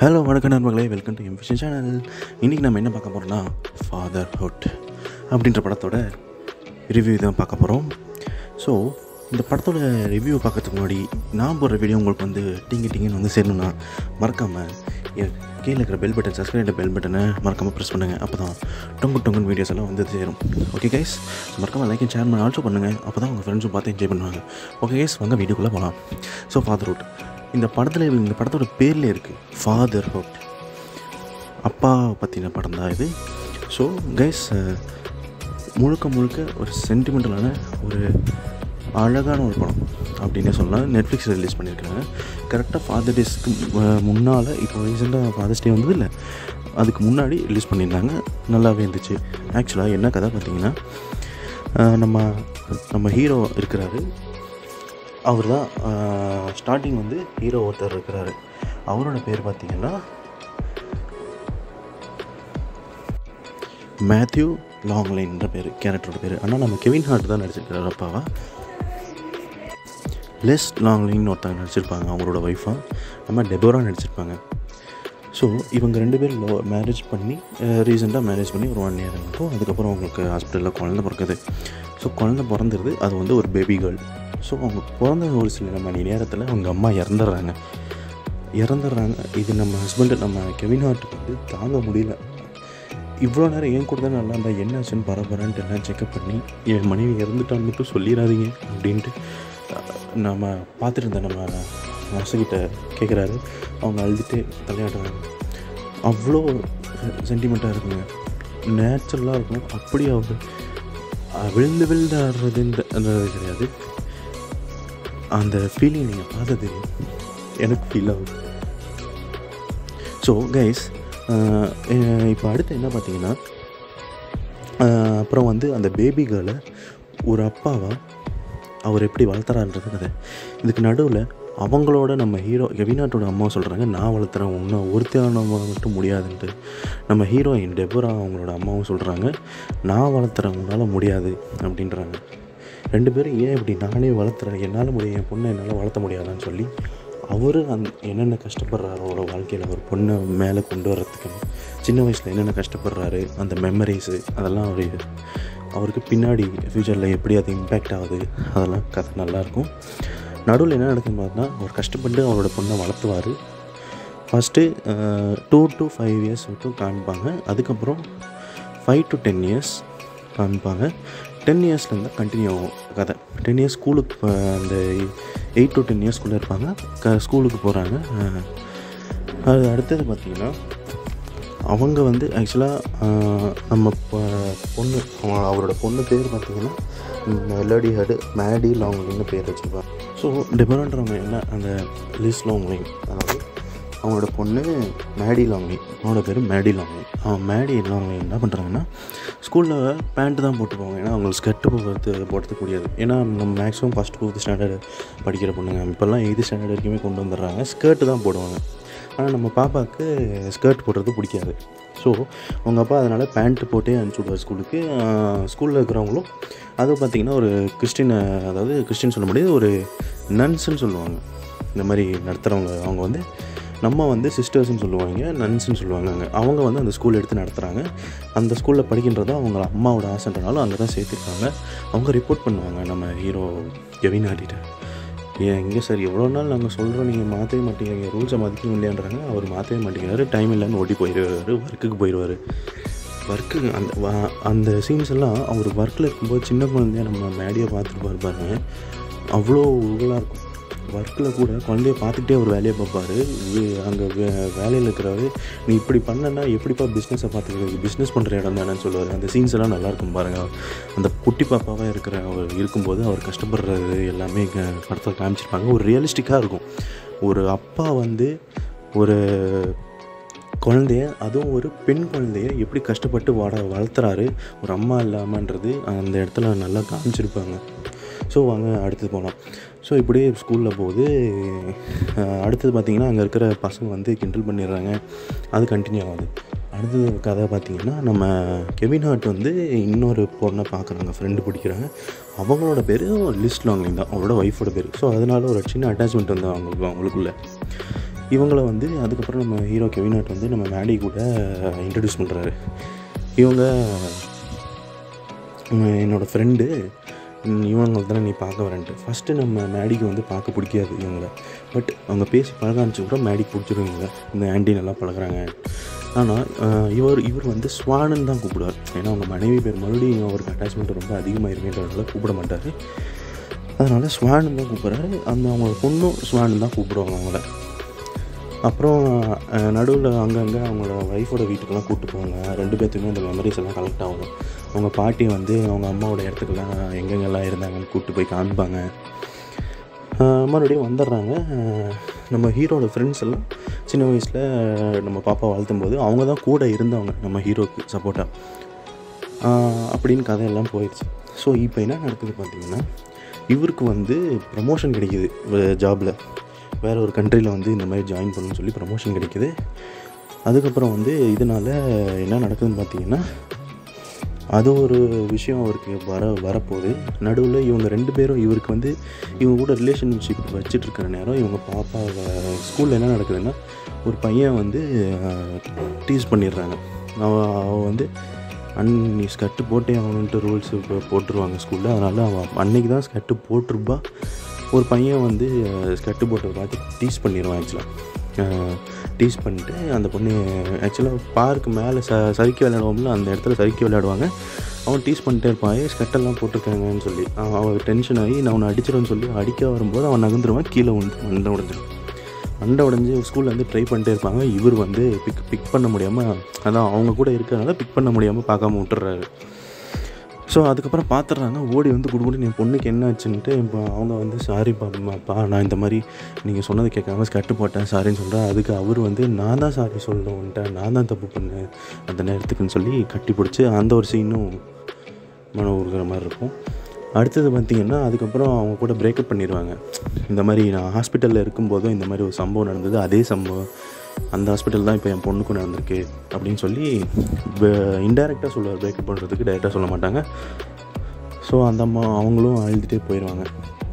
hello வணக்கம் நண்பர்களே welcome to ambition channel இன்றைக்கி நம்ம என்ன பார்க்க போகிறோம்னா ஃபாதர்ஹுட் அப்படின்ற படத்தோட ரிவ்யூ தான் பார்க்க போகிறோம் ஸோ இந்த படத்தோட ரிவ்யூ பார்க்கறதுக்கு முன்னாடி நான் போடுற வீடியோ உங்களுக்கு வந்து டிங்கி டிங்கின்னு வந்து சேரணும்னா மறக்காமல் என் கீழே இருக்கிற பெல் பட்டன் சப்ஸ்கிரைப் பெல் பட்டனை மறக்காமல் ப்ரெஸ் பண்ணுங்கள் அப்போ தான் டொங்கு டொங்குன்னு வீடியோஸ் எல்லாம் வந்து சேரும் ஓகே கைஸ் மறக்காமல் லைக் அண்ட் ஷேர் பண்ண ஆல்சோ பண்ணுங்கள் அப்போ தான் உங்கள் ஃப்ரெண்ட்ஸும் பார்த்து என்ஜாய் பண்ணுவாங்க ஓகே கைஸ் வாங்க வீடியோக்குள்ளே போகலாம் ஸோ ஃபாதர்ஹுட் இந்த படத்தில் இந்த படத்தோட பேர்லேயே இருக்குது ஃபாதர்ஹுட் அப்பா பற்றின படம் தான் இது ஸோ கைஸ் முழுக்க முழுக்க ஒரு சென்டிமெண்டலான ஒரு அழகான ஒரு படம் அப்படின்னே சொல்லலாம் நெட்ஃப்ளிக்ஸ் ரிலீஸ் பண்ணியிருக்காங்க கரெக்டாக ஃபாதர் டேஸ்க்கு முன்னால் இப்போ ரீசெண்டாக ஃபாதர்ஸ் டே வந்தது இல்லை அதுக்கு முன்னாடி ரிலீஸ் பண்ணியிருந்தாங்க நல்லாவே இருந்துச்சு ஆக்சுவலாக என்ன கதை பார்த்தீங்கன்னா அஹ், நம்ம நம்ம ஹீரோ இருக்கிறாரு அவர் தான் ஸ்டார்டிங் வந்து ஹீரோ ஒருத்தர் இருக்கிறாரு அவரோட பேர் பார்த்தீங்கன்னா மேத்யூ லாங்லைன்ற பேர் கேரக்டரோட பேர் ஆனால் நம்ம கெவின் ஹார்ட் தான் நடிச்சிருக்காரு அப்பாவா லெஸ் லாங்லைன் ஒருத்தங்க நடிச்சிருப்பாங்க அவங்களோட ஒய்ஃபாக நம்ம டெபோரா நடிச்சிருப்பாங்க ஸோ இவங்க ரெண்டு பேரும் லோ மேரேஜ் பண்ணி ரீசெண்டாக மேரேஜ் பண்ணி ஒரு ஒன் இயர் இருக்கும் அதுக்கப்புறம் அவங்களுக்கு ஹாஸ்பிட்டலில் குழந்த பிறக்குது ஸோ குழந்த பிறந்துருது அது வந்து ஒரு பேபி கேர்ள் ஸோ அவங்க பிறந்த ஒரு சில மணி நேரத்தில் அவங்க அம்மா இறந்துடுறாங்க இறந்துடுறாங்க இது நம்ம ஹஸ்பண்டு நம்ம கெவின் ஹார்ட்டுக்கு வந்து தாங்க முடியல இவ்வளோ நேரம் ஏன் கூட தான் நல்லா இருந்தால் என்ன ஆச்சுன்னு பரபரன்ட்டு எல்லாம் செக்அப் பண்ணி என் மனைவி இறந்துட்டான்னு மட்டும் சொல்லிடாதீங்க அப்படின்ட்டு அஹ், நம்ம பார்த்துட்டு இருந்த நம்ம நர்ஸுக்கிட்ட கேட்குறாரு அவங்க அழுதுட்டு தலையாடுறாங்க அவ்வளோ சென்டிமெண்ட்டாக இருக்குங்க நேச்சுரலாக இருக்கும் அப்படி அவர் அஹ், விழுந்து விழுந்து ஆடுறதுன்றது கிடையாது அந்த ஃபீலிங் நீங்கள் பார்த்தா தெரியும் எனக்கு ஃபீல் ஆகுது ஸோ கைஸ் இப்போ அடுத்து என்ன பார்த்தீங்கன்னா அஹ், அப்புறம் வந்து அந்த பேபி கேர்ளை ஒரு அப்பாவா அவர் எப்படி வளர்த்துறான்றது கதை இதுக்கு நடுவில் அவங்களோட நம்ம ஹீரோ கெவினாட்டோட அம்மா சொல்கிறாங்க நான் வளர்த்துறேன் இன்னும் ஒருத்தானவங்க மட்டும் முடியாதுன்ட்டு நம்ம ஹீரோயின் டெபோரா அவங்களோட அம்மாவும் சொல்கிறாங்க நான் வளர்த்துறேன் உன்னால் முடியாது அப்படின்றாங்க ரெண்டு பேரும் ஏன் இப்படி நானே வளர்த்துறேன் என்னால் முடியும் என் பொண்ணை என்னால் வளர்த்த முடியாதான்னு சொல்லி அவர் அந் என்னென்ன கஷ்டப்படுறாரு அவரோட வாழ்க்கையில் ஒரு பொண்ணை மேலே கொண்டு வர்றதுக்கு சின்ன வயசில் என்னென்ன கஷ்டப்படுறாரு அந்த மெமரிஸு அதெல்லாம் அவர் அவருக்கு பின்னாடி ஃப்யூச்சரில் எப்படி அது இம்பேக்ட் ஆகுது அதெல்லாம் கதை நல்லாயிருக்கும் நடுவில் என்ன நடக்கும் பார்த்தா அவர் கஷ்டப்பட்டு அவரோட பொண்ணை வளர்த்துவார் first two to five years மட்டும் காமிப்பாங்க அதுக்கப்புறம் ஃபைவ் டு டென் இயர்ஸ் காமிப்பாங்க டென் இயர்ஸ்லேருந்து கண்டினியூ ஆகும் கதை டென் இயர்ஸ் ஸ்கூலுக்கு அந்த எயிட் டு டென் இயர்ஸ்குள்ளே இருப்பாங்க க ஸ்கூலுக்கு போகிறாங்க அது அடுத்தது பார்த்திங்கன்னா அவங்க வந்து ஆக்சுவலாக நம்ம பொ- பொண்ணு அவ- அவரோட பொண்ணு பேர் பார்த்திங்கன்னா மெலடி ஹெடு மேடி லாங்லின்னு பேர் வச்சுருப்பாங்க ஸோ டெபரான்றவங்க என்ன அந்த லிஸ் லாங்லிங் அதாவது அவங்களோட பொண்ணு மேடி லாங்லிங் அவனோட பேர் மேடி லாங்லிங் அவன் மேடி லாங்லிங் என்ன பண்ணுறாங்கன்னா ஸ்கூலில் பேண்ட்டு தான் போட்டு போவாங்க ஏன்னா அவங்களுக்கு ஸ்கர்ட்டு போகிறது போடுறதுக்கு முடியாது ஏன்னா நம்ம மேக்ஸிமம் ஃபஸ்ட் ஃபிஃப்த் ஸ்டாண்டர்டு படிக்கிற பொண்ணுங்க இப்போல்லாம் எய்த்து ஸ்டாண்டர்ட் வரைக்குமே கொண்டு வந்துடுறாங்க ஸ்கர்ட்டு தான் போடுவாங்க ஆனால் நம்ம பாப்பாவுக்கு ஸ்கர்ட் போடுறது பிடிக்காது ஸோ அவங்க அப்பா அதனால் பேண்ட்டு போட்டே அனுப்பிச்சி விடுவார் ஸ்கூலுக்கு ஸ்கூலில் இருக்கிறவங்களும் அதுவும் பார்த்திங்கன்னா ஒரு கிறிஸ்டின் அதாவது கிறிஸ்டின் சொல்ல முடியாது ஒரு நன்ஸ்ன்னு சொல்லுவாங்க இந்த மாதிரி நடத்துகிறவங்க அவங்க வந்து நம்ம வந்து சிஸ்டர்ஸ்னு சொல்லுவாங்க நன்ஸ்னு சொல்லுவாங்க அங்கே அவங்க வந்து அந்த ஸ்கூல் எடுத்து நடத்துகிறாங்க அந்த ஸ்கூலில் படிக்கின்றதும் அவங்க அம்மாவோட ஆசைன்றனால அங்கே தான் சேர்த்துருக்காங்க அவங்க ரிப்போர்ட் பண்ணுவாங்க நம்ம ஹீரோ கெவின் ஆடிட்ட ஏன் எங்கே சார் எவ்வளோ நாள் நாங்கள் சொல்கிறோம் நீங்கள் மாற்றவே மாட்டேங்கிறீங்க ரூல்ஸை மதிக்கணும் இல்லையான்றாங்க அவர் மாற்றவே மாட்டேங்கிறாரு டைம் இல்லைன்னு ஓட்டி போயிடுவார் ஒர்க்குக்கு போயிடுவார் ஒர்க்கு அந்த வ- அந்த சீன்ஸ் எல்லாம் அவர் ஒர்க்கில் இருக்கும்போது சின்ன குழந்தைய நம்ம மேடியை பார்த்துட்டு பாருங்க அவ்வளோ உருளாக இருக்கும் ஒர்க்கில் கூட குழந்தைய பார்த்துக்கிட்டே ஒரு வேலையை பார்ப்பாரு அங்கே வே வேலையில் இருக்கிறவர் நீ இப்படி பண்ணனா எப்படிப்பா பிஸ்னஸை பார்த்துக்கிறது பிஸ்னஸ் பண்ணுற இடம் தானேன்னு சொல்லுவார் அந்த சீன்ஸ் எல்லாம் நல்லா இருக்கும் பாருங்கள் அந்த குட்டி பாப்பாவாக இருக்கிற அவர் இருக்கும்போது அவர் கஷ்டப்படுறது எல்லாமே க- படத்தில் காமிச்சிருப்பாங்க ஒரு ரியலிஸ்டிக்காக இருக்கும் ஒரு அப்பா வந்து ஒரு குழந்தைய அதுவும் ஒரு பெண் குழந்தைய எப்படி கஷ்டப்பட்டு வள வளர்த்துறாரு ஒரு அம்மா இல்லாமன்றது அந்த இடத்துல நல்லா காமிச்சிருப்பாங்க ஸோ வாங்க அடுத்தது போகலாம் ஸோ இப்படியே ஸ்கூலில் போகுது அஹ், அடுத்தது பார்த்திங்கன்னா அங்கே இருக்கிற பசங்க வந்து கிண்டல் பண்ணிடுறாங்க அது கண்டினியூ ஆகுது அடுத்தது கதை பார்த்திங்கன்னா நம்ம கெவின் ஹார்ட் வந்து இன்னொரு பொண்ணை பார்க்குறாங்க ஃப்ரெண்டு பிடிக்கிறாங்க அவங்களோட பேர் லிஸ்ட் லாங்லிங் தான் அவங்களோட ஒய்ஃபோட பேர் ஸோ அதனால ஒரு சின்ன அட்டாச்மெண்ட் வந்து அவங்களுக்கு அவங்களுக்குள்ள இவங்கள வந்து அதுக்கப்புறம் நம்ம ஹீரோ கெவினாட் வந்து நம்ம மேடி கூட இன்ட்ரடியூஸ் பண்ணுறாரு இவங்க உம், என்னோடய ஃப்ரெண்டு இவங்களை தானே நீ பார்க்க வரேன்ட்டு ஃபஸ்ட்டு நம்ம மேடிக்கு வந்து பார்க்க பிடிக்காது இவங்கள பட் அவங்க பேசி பழக ஆரம்பிச்சு கூட மேடிக்கு பிடிச்சிரும் இவங்க இந்த ஆண்டி நல்லா பழகுறாங்க ஆனால் இவர் இவர் வந்து ஸ்வானுன்னு தான் கூப்பிடுவார் ஏன்னா அவங்க மனைவி பேர் மறுபடியும் அவருக்கு அட்டாச்மெண்ட் ரொம்ப அதிகமாயிருமேன்றதுனால கூப்பிட மாட்டார் அதனால் ஸ்வானுன்னு தான் கூப்பிட்றாரு அந்த அவங்க பொண்ணும் ஸ்வானுன்னு தான் கூப்பிடுவாங்க அவங்கள அப்புறம் நடுவில் அங்கங்கே அவங்களோட ஒய்ஃபோட வீட்டுக்கெல்லாம் கூப்பிட்டு போவாங்க ரெண்டு பேர்த்துக்குமே அந்த மெமரிஸ் எல்லாம் கலெக்ட் ஆகும் அவங்க பாட்டி வந்து அவங்க அம்மாவோட இடத்துக்கெல்லாம் எங்கெங்கெல்லாம் இருந்தாங்கன்னு கூப்பிட்டு போய் காமிப்பாங்க ஆஹ் மறுபடியும் வந்துடுறாங்க ஆஹ் நம்ம ஹீரோட ஃப்ரெண்ட்ஸ் எல்லாம் சின்ன வயசில் நம்ம பாப்பா வளர்த்தும் போது அவங்க தான் கூட இருந்தவங்க நம்ம ஹீரோக்கு சப்போர்ட்டாக அப்படின்னு கதையெல்லாம் போயிடுச்சு ஸோ இப்போ என்ன நடக்குது பார்த்தீங்கன்னா இவருக்கு வந்து ப்ரமோஷன் கிடைக்கிது ஜாபில் வேறு ஒரு கண்ட்ரியில் வந்து இந்த மாதிரி ஜாயின் பண்ணணும்னு சொல்லி ப்ரமோஷன் கிடைக்கிது அதுக்கப்புறம் வந்து இதனால் என்ன நடக்குதுன்னு பார்த்தீங்கன்னா அது ஒரு விஷயம் அவருக்கு வர வரப்போகுது நடுவில் இவங்க ரெண்டு பேரும் இவருக்கு வந்து இவங்க கூட ரிலேஷன்ஷிப் வச்சுட்டு இருக்கிற நேரம் இவங்க பாப்பா ஸ்கூலில் என்ன நடக்குதுன்னா ஒரு பையன் வந்து டீஸ் பண்ணிடுறாங்க அவன் அவன் வந்து அன் நீ ஸ்கட்டு போட்டே ஆகணுன்ட்டு ரூல்ஸ் போட்டுருவாங்க ஸ்கூலில் அதனால் அவன் அன்னைக்கு தான் ஸ்கட்டு போட்டிருப்பா ஒரு பையன் வந்து ஸ்கட்டு போட்டதை பார்த்து டீஸ் பண்ணிடுவான் ஆக்சுவலாக டீஸ் பண்ணிட்டு அந்த பொண்ணு ஆக்சுவலாக பார்க்கு மேலே ச சறுக்கி விளையாடுவோம்ல அந்த இடத்துல சறுக்கி விளையாடுவாங்க அவன் டீஸ் பண்ணிட்டே இருப்பான் "ஏய், ஸ்கட்டெல்லாம் போட்டிருக்காங்கன்னு சொல்லி அவன் அவன் டென்ஷன் ஆகி நான் அவனை அடிச்சிடுவேன்னு சொல்லி அடிக்க வரும்போது அவன் நகர்ந்துருவான் கீழே வந்து மண்டை உடஞ்சிடும் மண்டை உடஞ்சி ஸ்கூலில் வந்து ட்ரை பண்ணிட்டே இருப்பாங்க இவர் வந்து பிக் பிக் பண்ண முடியாமல் அதான் அவங்க கூட இருக்கிறனால பிக் பண்ண முடியாமல் பார்க்காம விட்டுறாரு ஸோ அதுக்கப்புறம் பார்த்துட்றாங்க ஓடி வந்து குடுகுடு என் பொண்ணுக்கு என்ன ஆச்சுன்ட்டு இப்போ அவங்க வந்து சாரி பாப்பா நான் இந்த மாதிரி நீங்கள் சொன்னதை கேட்காம ஸ்கட்டு போட்டேன் சாரின்னு சொல்கிறேன் அதுக்கு அவர் வந்து நான் தான் சாரி சொல்லணுன்ட்டேன் நான் தான் தப்பு பண்ணேன் அந்த நேரத்துக்குன்னு சொல்லி கட்டி பிடிச்சி அந்த ஒரு சீனும் மன உருகிற மாதிரி இருக்கும் அடுத்தது பார்த்திங்கன்னா அதுக்கப்புறம் அவங்க கூட பிரேக்கப் பண்ணிடுவாங்க இந்த மாதிரி நான் ஹாஸ்பிட்டலில் இருக்கும்போதும் இந்த மாதிரி ஒரு சம்பவம் நடந்தது அதே சம்பவம் அந்த ஹாஸ்பிட்டல் தான் இப்போ என் பொண்ணுக்கும் நடந்திருக்கு அப்படின்னு சொல்லி இன்டெரக்டாக சொல்லுவார் பிரேக்கப் பண்ணுறதுக்கு டைரெக்டாக சொல்ல மாட்டாங்க ஸோ அந்த அம்மா அவங்களும் அழுதுகிட்டே போயிடுவாங்க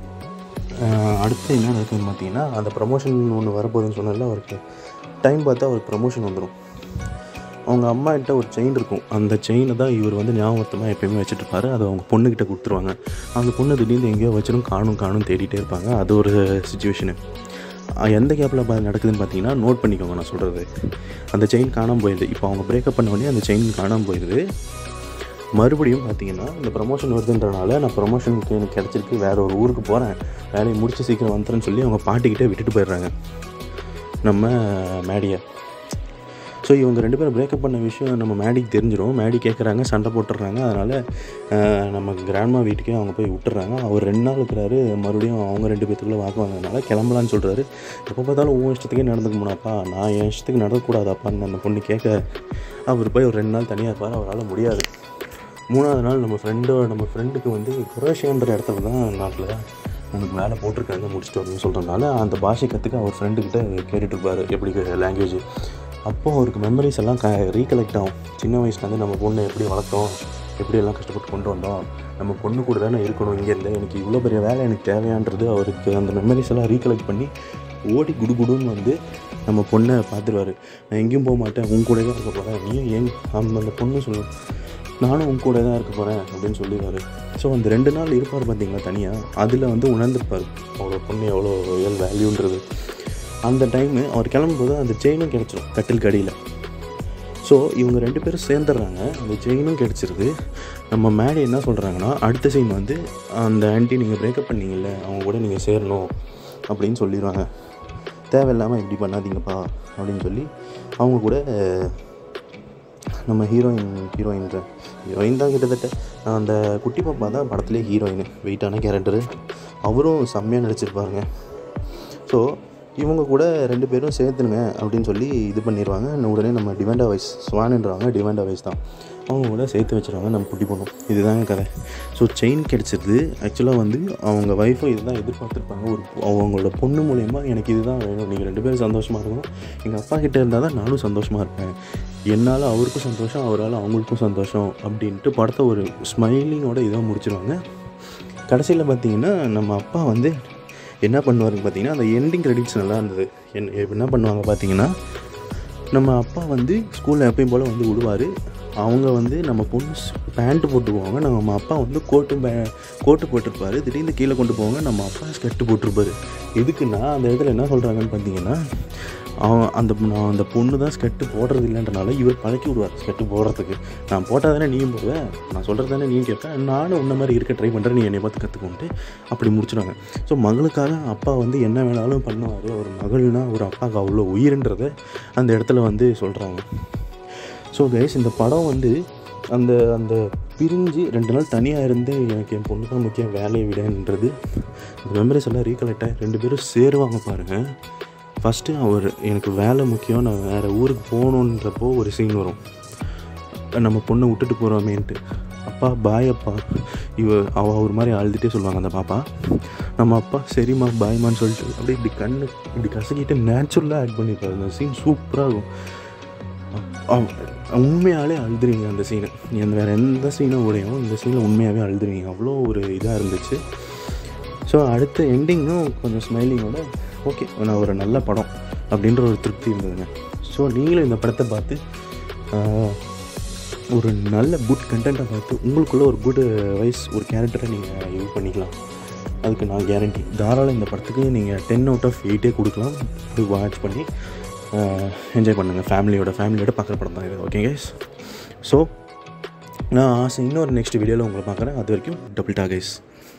ஆஹ் அடுத்து என்ன நடக்குதுன்னு பார்த்தீங்கன்னா அந்த ப்ரமோஷன் ஒன்று வரப்போகுதுன்னு சொன்னால அவருக்கு டைம் பார்த்தா அவருக்கு ப்ரமோஷன் வந்துடும் அவங்க அம்மா கிட்ட ஒரு செயின் இருக்கும் அந்த செயினை தான் இவர் வந்து ஞாபகத்தமாக எப்பயுமே வச்சுட்டு இருப்பாரு அதை அவங்க பொண்ணுக்கிட்ட கொடுத்துருவாங்க அந்த பொண்ணு திடீர்னு எங்கேயோ வச்சிடும் காணும் காணும் தேடிட்டே இருப்பாங்க அது ஒரு சுச்சுவேஷனு எந்த கேப்பில் நடக்குதுன்னு பார்த்தீங்கன்னா நோட் பண்ணிக்கோங்க நான் சொல்கிறது அந்த செயின் காணாமல் போயிடுது இப்போ அவங்க பிரேக்கப் பண்ண உடனே அந்த செயின் காணாமல் போயிடுது மறுபடியும் பார்த்தீங்கன்னா இந்த ப்ரமோஷன் வருதுன்றனால நான் ப்ரமோஷனுக்கு எனக்கு கிடச்சிருக்கு வேற ஒரு ஊருக்கு போகிறேன் வேலையை முடிச்சு சீக்கிரம் வந்துறேன்னு சொல்லி அவங்க பாட்டிக்கிட்டே விட்டுட்டு போயிடுறாங்க நம்ம மேடியை ஸோ இவங்க ரெண்டு பேரும் பிரேக்கப் பண்ண விஷயம் நம்ம மேடிக்கு தெரிஞ்சிடும் மேடி கேட்குறாங்க சண்டை போட்டுடுறாங்க அதனால் நம்ம கிராண்ட்மா வீட்டுக்கே அவங்க போய் விட்டுறாங்க அவர் ரெண்டு நாள் இருக்கிறாரு மறுபடியும் அவங்க ரெண்டு பேத்துக்குள்ளே வாக்குவாங்கனால கிளம்பலான்னு சொல்கிறாரு எப்போ பார்த்தாலும் உன் இஷ்டத்துக்கே நடந்துக்க முடியாப்பா நான் என் இஷ்டத்துக்கு நடக்கக்கூடாதாப்பான்னு அந்த பொண்ணு கேட்க அவர் போய் ஒரு ரெண்டு நாள் தனியாக இருப்பார் அவரால் முடியாது மூணாவது நாள் நம்ம ஃப்ரெண்டோ நம்ம ஃப்ரெண்டுக்கு வந்து குரோஷியான்ற இடத்துல தான் நாட்டில் உனக்கு வேலை போட்டிருக்காங்க முடிச்சுட்டு வரணும்னு சொல்கிறதுனால அந்த பாஷை கற்றுக்க அவர் ஃப்ரெண்டுக்கிட்ட கேட்டுட்டு இருப்பார் எப்படி லாங்குவேஜ் அப்போது அவருக்கு மெமரிஸ் எல்லாம் க ரீகலெக்ட் ஆகும் சின்ன வயசுலேருந்து நம்ம பொண்ணை எப்படி வளர்த்தோம் எப்படி எல்லாம் கஷ்டப்பட்டு கொண்டு வந்தோம் நம்ம பொண்ணு கூட தானே இருக்கணும் இங்கேருந்து எனக்கு இவ்வளோ பெரிய வேலை எனக்கு தேவையான்றது அவருக்கு அந்த மெமரிஸ் எல்லாம் ரீகலெக்ட் பண்ணி ஓடி குடுகுடுன்னு வந்து நம்ம பொண்ணை பார்த்துருவாரு நான் எங்கேயும் போக மாட்டேன் உன் கூட தான் இருக்க போகிறேன் நீயும் எங் அந்த அந்த பொண்ணு சொல்லுவேன் நானும் உன் கூட தான் இருக்க போகிறேன் அப்படின்னு சொல்லிடுவார் ஸோ அந்த ரெண்டு நாள் இருப்பார் பார்த்தீங்களா தனியாக அதில் வந்து உணர்ந்திருப்பார் அவரோட பொண்ணு எவ்வளோ ரியல் வேல்யூன்றது அந்த டைமு அவர் கிளம்பும்போது அந்த செயினும் கிடச்சிரும் கட்டில் கடியில் ஸோ இவங்க ரெண்டு பேரும் சேர்ந்துடுறாங்க அந்த செயினும் கிடச்சிருது நம்ம மேடி என்ன சொல்கிறாங்கன்னா அடுத்த சீன் வந்து அந்த ஆன்ட்டி நீங்கள் பிரேக்கப் பண்ணீங்கல்ல அவங்க கூட நீங்கள் சேரணும் அப்படின்னு சொல்லிடுவாங்க தேவையில்லாமல் இப்படி பண்ணாதீங்கப்பா அப்படின்னு சொல்லி அவங்க கூட நம்ம ஹீரோயின் ஹீரோயின்ற ஹீரோயின் தான் கிட்டத்தட்ட அந்த குட்டி பாப்பா தான் படத்துலேயே ஹீரோயின் வெயிட்டான கேரக்டரு அவரும் செம்மையாக நடிச்சிருப்பாருங்க ஸோ இவங்க கூட ரெண்டு பேரும் சேர்த்துனுங்க அப்படின்னு சொல்லி இது பண்ணிடுவாங்க உடனே நம்ம டிமாண்டா வைஸ் ஸ்வான்ன்றவங்க டிமாண்டா வைஸ் தான் அவங்க கூட சேர்த்து வச்சுருவாங்க நம்ம குட்டி பொண்ணும் இதுதாங்க கதை ஸோ செயின் கிடச்சிருது ஆக்சுவலாக வந்து அவங்க ஒய்ஃபும் இதுதான் எதிர்பார்த்துருப்பாங்க ஒரு அவங்களோட பொண்ணு மூலயமா எனக்கு இதுதான் வேணும் நீங்கள் ரெண்டு பேரும் சந்தோஷமாக இருக்கணும் எங்கள் அப்பா கிட்டே இருந்தால் தான் நானும் சந்தோஷமாக இருப்பேன் என்னால் அவருக்கும் சந்தோஷம் அவரால் அவங்களுக்கும் சந்தோஷம் அப்படின்ட்டு படத்தை ஒரு ஸ்மைலிங்கோட இதாக முடிச்சிருவாங்க கடைசியில் பார்த்தீங்கன்னா நம்ம அப்பா வந்து என்ன பண்ணுவாருன்னு பார்த்தீங்கன்னா அந்த எண்டிங் கிரெடிட்ஸ் நல்லா இருந்தது என்ன என்ன பண்ணுவாங்க பார்த்தீங்கன்னா நம்ம அப்பா வந்து ஸ்கூலில் எப்பயும் போல் வந்து விடுவார் அவங்க வந்து நம்ம பொண்ணு பேண்ட்டு போட்டு போவாங்க நம்ம அப்பா வந்து கோட்டு பே கோட்டு போட்டிருப்பாரு திடீர்னு கீழே கொண்டு போவாங்க நம்ம அப்பா ஸ்கர்ட்டு போட்டிருப்பாரு எதுக்குன்னா அந்த இடத்துல என்ன சொல்கிறாங்கன்னு பார்த்தீங்கன்னா அவன் அந்த நான் அந்த பொண்ணு தான் ஸ்கர்ட்டு போடுறது இல்லைன்றனால இவர் பழக்கி விடுவார் ஸ்கர்ட்டு போடுறதுக்கு நான் போட்டால் தானே நீயும் போடுவேன் நான் சொல்கிறது தானே நீயும் கேட்பேன் நானும் உன்ன மாதிரி இருக்க ட்ரை பண்ணுறேன் நீ என்னை பார்த்து கற்றுக்கொண்டு அப்படி முடிச்சிடுவாங்க ஸோ மகளுக்காக அப்பா வந்து என்ன வேணாலும் பண்ணுவார் ஒரு மகள்னா ஒரு அப்பாவுக்கு அவ்வளோ உயிருன்றதை அந்த இடத்துல வந்து சொல்கிறாங்க ஸோ கைஸ் இந்த படம் வந்து அந்த அந்த பிரிஞ்சு ரெண்டு நாள் தனியாக இருந்து எனக்கு என் பொண்ணு தான் முக்கியம் வேலையை விடன்றது இந்த மெமரிஸ் எல்லாம் ரீகலெக்ட் ஆகி ரெண்டு பேரும் சேருவாங்க பாருங்கள் ஃபஸ்ட்டு அவர் எனக்கு வேலை முக்கியம் நான் வேறு ஊருக்கு போகணுன்றப்போ ஒரு சீன் வரும் நம்ம பொண்ணை விட்டுட்டு போகிறோமேன்ட்டு அப்பா பாய் அப்பா இவ அவ ஒரு மாதிரி அழுதுகிட்டே சொல்லுவாங்க அந்த பாப்பா நம்ம அப்பா சரிம்மா பாய்மான்னு சொல்லிட்டு அப்படியே இப்படி கண்ணு இப்படி கசக்கிட்டு நேச்சுரலாக ஆட் பண்ணியிருப்பாரு அந்த சீன் சூப்பராக இருக்கும் அவ- உண்மையாலே அழுதுருவீங்க அந்த சீனை நீ அந்த வேறு எந்த சீனும் உடையும் இந்த சீனில் உண்மையாகவே அழுதுருவீங்க அவ்வளோ ஒரு இதாக இருந்துச்சு ஸோ அடுத்த எண்டிங்கும் கொஞ்சம் ஸ்மைலிங்கோட ஓகே நான் ஒரு நல்ல படம் அப்படின்ற ஒரு திருப்தி இருந்ததுங்க ஸோ நீங்களும் இந்த படத்தை பார்த்து ஆஹ், ஒரு நல்ல குட் கண்டென்ட்டை பார்த்து உங்களுக்குள்ள ஒரு குட் வைஸ் ஒரு கேரக்டரை நீங்கள் யூஸ் பண்ணிக்கலாம் அதுக்கு நான் கேரண்டி தாராளம் இந்த படத்துக்கு நீங்கள் டென் அவுட் ஆஃப் எயிட்டே கொடுக்கலாம் போய் வாட்ச் பண்ணி என்ஜாய் பண்ணுங்கள் ஃபேமிலியோட ஃபேமிலியோட பார்க்குற படம் தான் இது ஓகே கைஸ் ஸோ நான் ஆசை இன்னொரு நெக்ஸ்ட் வீடியோவில் உங்களை பார்க்குறேன் அது வரைக்கும் டபுள் டா கைஸ்